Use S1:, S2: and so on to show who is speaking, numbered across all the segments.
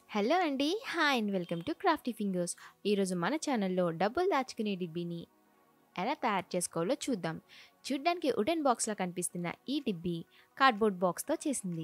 S1: hello అండి hi and welcome to Crafty Fingers ఈరోజు మన ఛానల్లో డబ్బులు దాచుకునే డిబ్బీని ఎలా తయారు చేసుకోవాలో చూద్దాం చూడ్డానికి వుడెన్ బాక్స్లా కనిపిస్తున్న ఈ డిబ్బీ కార్డ్బోర్డ్ బాక్స్తో చేసింది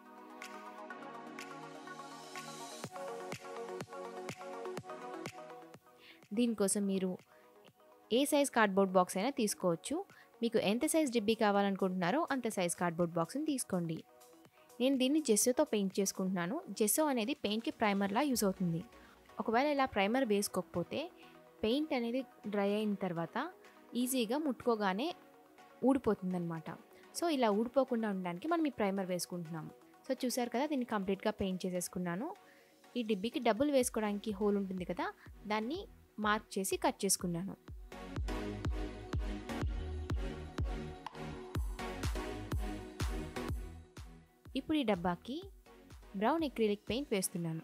S1: దీనికోసం మీరు ఏ సైజ్ కార్డ్బోర్డ్ బాక్స్ అయినా తీసుకోవచ్చు మీకు ఎంత సైజ్ డిబ్బీ కావాలనుకుంటున్నారో అంత సైజ్ కార్డ్బోర్డ్ బాక్స్ని తీసుకోండి నేను దీన్ని జెస్సోతో పెయింట్ చేసుకుంటున్నాను జెస్సో అనేది పెయింట్కి ప్రైమర్లా యూస్ అవుతుంది ఒకవేళ ఇలా ప్రైమర్ వేసుకోకపోతే పెయింట్ అనేది డ్రై అయిన తర్వాత ఈజీగా ముట్టుకోగానే ఊడిపోతుందన్నమాట సో ఇలా ఊడిపోకుండా ఉండడానికి మనం ఈ ప్రైమర్ వేసుకుంటున్నాము సో చూసారు కదా దీన్ని కంప్లీట్గా పెయింట్ చేసేసుకున్నాను ఈ డిబ్బీకి డబ్బులు వేసుకోవడానికి హోల్ ఉంటుంది కదా దాన్ని మార్క్ చేసి కట్ చేసుకున్నాను ఇప్పుడు ఈ డబ్బాకి బ్రౌన్ ఎక్రిలిక్ పెయింట్ వేస్తున్నాను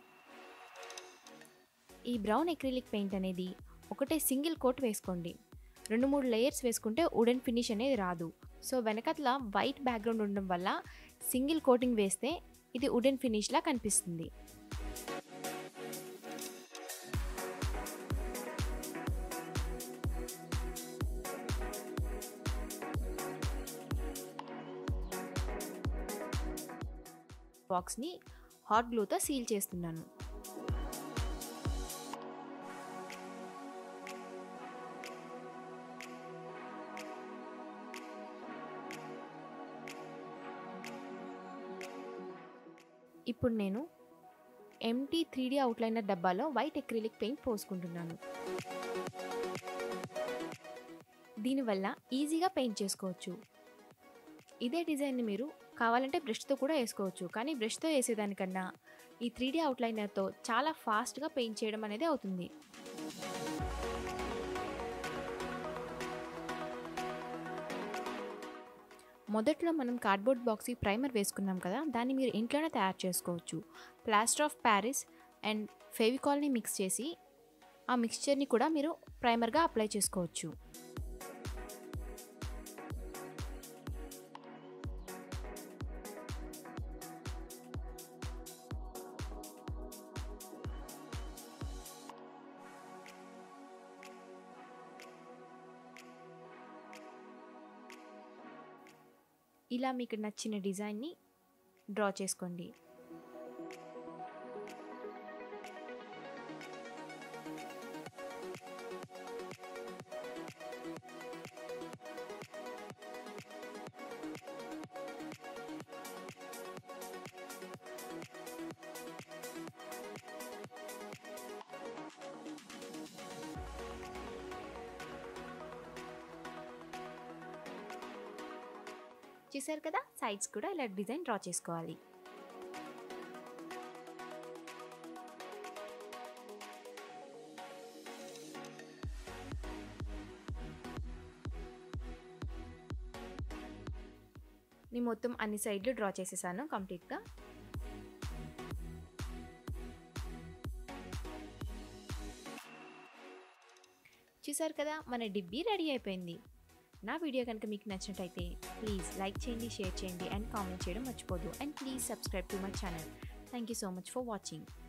S1: ఈ బ్రౌన్ ఎక్రిలిక్ పెయింట్ అనేది ఒకటే సింగిల్ కోట్ వేసుకోండి రెండు మూడు లేయర్స్ వేసుకుంటే వుడెన్ ఫినిష్ అనేది రాదు సో వెనకట్ల వైట్ బ్యాక్గ్రౌండ్ ఉండడం వల్ల సింగిల్ కోటింగ్ వేస్తే ఇది వుడెన్ ఫినిష్లా కనిపిస్తుంది బాక్స్ని హాట్ గ్లూతో సీల్ చేస్తున్నాను ఇప్పుడు నేను ఎంటీ త్రీ డీ అవుట్లైనర్ డబ్బాలో వైట్ ఎక్రిలిక్ పెయింట్ పోసుకుంటున్నాను దీనివల్ల ఈజీగా పెయింట్ చేసుకోవచ్చు ఇదే డిజైన్ని మీరు కావాలంటే బ్రష్తో కూడా వేసుకోవచ్చు కానీ బ్రష్తో వేసేదానికన్నా ఈ త్రీ డీ అవుట్లైనర్తో చాలా ఫాస్ట్గా పెయింట్ చేయడం అనేది అవుతుంది మొదట్లో మనం కార్డ్బోర్డ్ బాక్స్కి ప్రైమర్ వేసుకున్నాం కదా దాన్ని మీరు ఇంట్లోనే తయారు చేసుకోవచ్చు ప్లాస్టర్ ఆఫ్ ప్యారిస్ అండ్ ఫెవికాల్ని మిక్స్ చేసి ఆ మిక్స్చర్ని కూడా మీరు ప్రైమర్గా అప్లై చేసుకోవచ్చు ఇలా మీకు నచ్చిన డిజైన్ని డ్రా చేసుకోండి చూసారు కదా సైడ్స్ కూడా ఇలా డిజైన్ డ్రా చేసుకోవాలి నేను మొత్తం అన్ని సైడ్లు డ్రా చేసేసాను కంప్లీట్గా చూసారు కదా మన డిబ్బీ రెడీ అయిపోయింది నా వీడియో కనుక మీకు నచ్చినట్టయితే ప్లీజ్ లైక్ చేయండి షేర్ చేయండి అండ్ కామెంట్ చేయడం మర్చిపోదు and please subscribe to my channel thank you so much for watching